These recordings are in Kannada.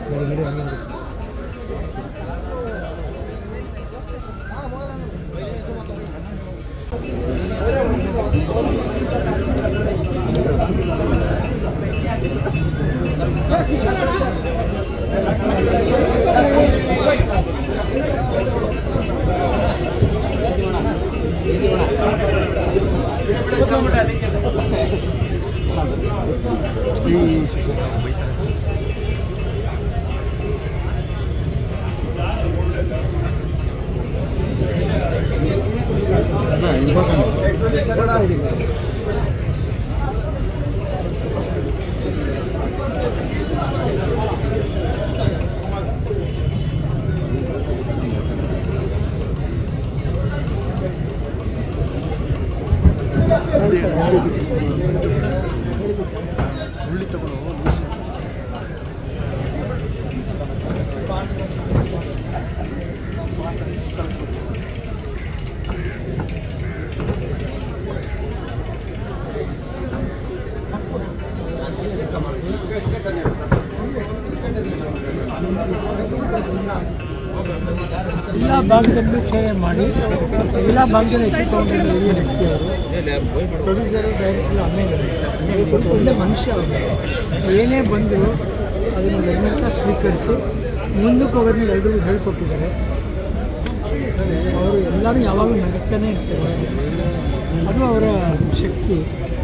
ಎಲ್ಲ ಭಾಗದಲ್ಲೂ ಸೇವೆ ಮಾಡಿ ಎಲ್ಲ ಭಾಗದಲ್ಲಿ ಹೆಸರು ತಗೊಂಡಿದ್ದ ಹಿರಿಯ ವ್ಯಕ್ತಿ ಅವರು ಪ್ರೊಡ್ಯೂಸರು ಡೈರೆಕ್ಟರ್ ಆಮೇಲೆ ಒಳ್ಳೆ ಮನುಷ್ಯ ಅವರು ಏನೇ ಬಂದರೂ ಅದನ್ನು ಎಲ್ಲ ಸ್ವೀಕರಿಸಿ ಮುಂದಕ್ಕೆ ಹೋಗೋದನ್ನ ಎಲ್ರಿಗೂ ಹೇಳ್ಕೊಟ್ಟಿದ್ದಾರೆ ಅವರು ಎಲ್ಲರೂ ಯಾವಾಗಲೂ ನಡೆಸ್ತಾನೆ ಇರ್ತಾರೆ ಅದು ಅವರ ಶಕ್ತಿ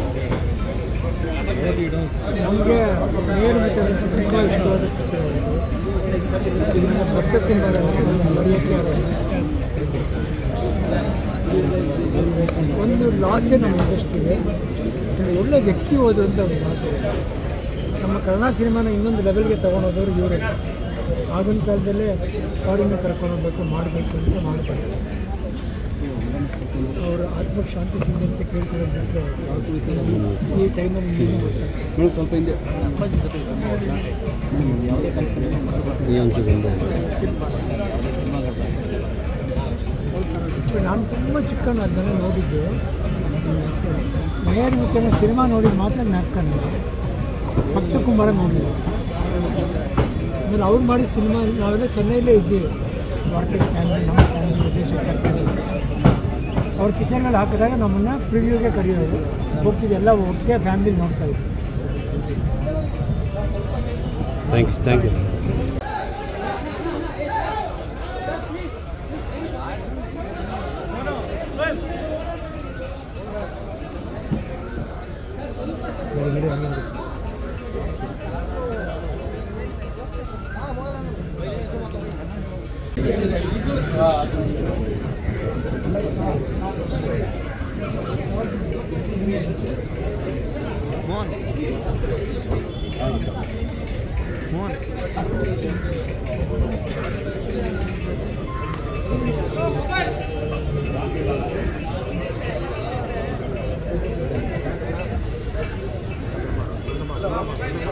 ನಮಗೆ ನೇರು ಮತ್ತು ತುಂಬ ಇಷ್ಟವಾದ ಪಿಕ್ಚರ್ ಅವತ್ತು ಇದನ್ನು ಪಕ್ಕದಿಂದ ಬರೆಯೋಕ್ಕೆ ಒಂದು ಲಾಸೇ ನಮ್ಮ ಇಂಡಸ್ಟ್ರಿಗೆ ಒಳ್ಳೆ ವ್ಯಕ್ತಿ ಓದುವಂಥ ಒಂದು ಲಾಸ್ ಇದೆ ನಮ್ಮ ಕನ್ನಡ ಸಿನಿಮಾನ ಇನ್ನೊಂದು ಲೆವೆಲ್ಗೆ ತೊಗೊಂಡೋದವ್ರು ಇವರೇ ಆಗಿನ ಕಾಲದಲ್ಲೇ ಫಾರಿನ್ ಕರ್ಕೊಂಡು ಹೋಗ್ಬೇಕು ಮಾಡಬೇಕು ಅಂತ ಮಾಡ್ತಾರೆ ಅವರು ಆತ್ಮಕ್ಕೆ ಶಾಂತಿ ಸಿಗಲಿ ಅಂತ ಕೇಳ್ಕೊಳ್ಳೋದು ಈ ಟೈಮಲ್ಲಿ ನೀನು ಗೊತ್ತಾಗ್ತದೆ ಮೇಡಮ್ ಸ್ವಲ್ಪ ಹಿಂದೆ ನಾನು ತುಂಬ ಚಿಕ್ಕನಾದ್ಮೇಲೆ ನೋಡಿದ್ದು ನೇರ ವಿಚಾರ ಸಿನಿಮಾ ನೋಡಿದ ಮಾತ್ರ ಜ್ಞಾಪಕ ಭಕ್ತ ಕುಮಾರ ನೋಡಿದ್ದು ಆಮೇಲೆ ಅವ್ರು ಮಾಡಿದ ಸಿನಿಮಾ ನಾವೆಲ್ಲ ಚೆನ್ನೈಲೇ ಇದ್ದೀವಿ ಮಾರ್ಕೆಟ್ ಫ್ಯಾಮಿಲಿ ನಮ್ಮ ಫ್ಯಾಮಿಲಿ ವಿದೇಶಕ್ಕೆ ಕರ್ಕೊಂಡು ಅವ್ರ ಕಿಚನ್ನಲ್ಲಿ ಹಾಕಿದಾಗ ನಮ್ಮನ್ನು ಪ್ರಿವ್ಯೂಗೆ ಕರೆಯೋರು ಹೋಗ್ತಿದ್ದು ಎಲ್ಲ ಒಟ್ಟಿಗೆ ಫ್ಯಾಮಿಲಿ ನೋಡ್ತಾ ಇದ್ವಿ thank you thank you Come on.